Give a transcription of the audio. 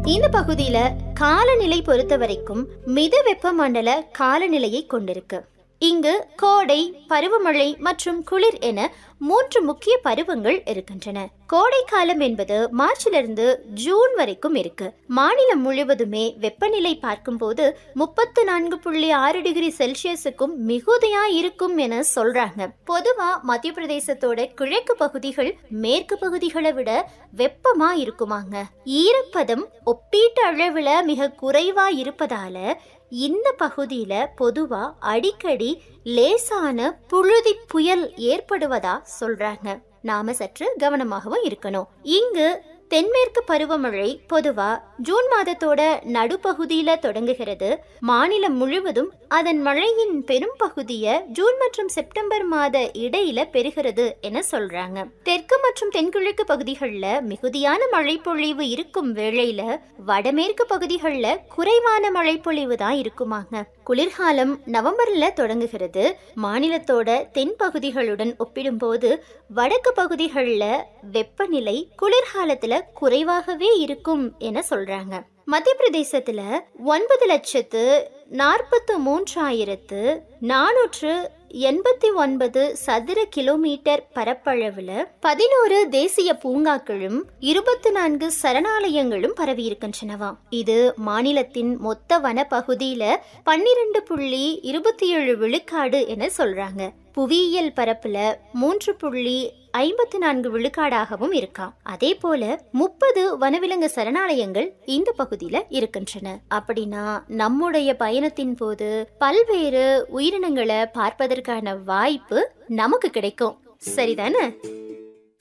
இந்த பகுதியில காலநிலை பொறுத்த வரைக்கும் மித வெப்பமண்டல காலநிலையை கொண்டிருக்கு இங்கு கோடை பருவமழை மற்றும் குளிர் என மூன்று முக்கிய பருவங்கள் இருக்கின்றன கோடை காலம் என்பது மார்ச்சிலிருந்து ஜூன் வரைக்கும் இருக்கு மாநிலம் முழுவதுமே வெப்பநிலை பார்க்கும்போது முப்பத்து நான்கு புள்ளி ஆறு டிகிரி செல்சியஸுக்கும் மிகுதியா இருக்கும் என சொல்றாங்க பொதுவா மத்திய பிரதேசத்தோட கிழக்கு பகுதிகள் மேற்கு பகுதிகளை விட வெப்பமா இருக்குமாங்க ஈரப்பதம் ஒப்பீட்டு அளவுல மிக குறைவா இருப்பதால இந்த பகுதியில பொதுவா அடிக்கடி லேசான புழுதி புயல் ஏற்படுவதா சொல்றாங்க நாம சற்று கவனமாகவும் இருக்கணும் இங்கு தென்மேற்கு பருவமழை பொதுவா ஜூன் மாதத்தோட நடுப்பகுதியில தொடங்குகிறது மாநிலம் முழுவதும் அதன் மழையின் பெரும் பகுதியை ஜூன் மற்றும் செப்டம்பர் மாத இடையில பெறுகிறது என சொல்றாங்க தெற்கு மற்றும் தென்கிழக்கு பகுதிகளில் மிகுதியான மழைப்பொழிவு இருக்கும் வேளையில வடமேற்கு பகுதிகளில் குறைவான மழைப்பொழிவு தான் இருக்குமாங்க குளிர்காலம் நவம்பர்ல தொடங்குகிறது மாநிலத்தோட தென் பகுதிகளுடன் ஒப்பிடும்போது வடக்கு பகுதிகளில் வெப்பநிலை குளிர்காலத்துல குறைவாகவே இருக்கும் என சொல்றாங்க மத்திய பிரதேசத்துல ஒன்பது லட்சத்து நாற்பத்து மூன்றாயிரத்து நானூற்று எண்பத்தி ஒன்பது சதுர கிலோமீட்டர் பரப்பளவுல பதினோரு தேசிய பூங்காக்களும் இருபத்தி நான்கு சரணாலயங்களும் பரவி இருக்கின்றனவாம் இது மாநிலத்தின் மொத்த வன பகுதியில பன்னிரண்டு புள்ளி இருபத்தி ஏழு விழுக்காடு என சொல்றாங்க புவியியல் பரப்புல மூன்று புள்ளி ஐம்பத்தி நான்கு விழுக்காடாகவும் இருக்காம் அதே போல முப்பது வனவிலங்கு சரணாலயங்கள் இந்த பகுதியில இருக்கின்றன அப்படின்னா நம்முடைய பயணத்தின் போது பல்வேறு உயிரினங்களை பார்ப்பதற்கான வாய்ப்பு நமக்கு கிடைக்கும் சரிதானே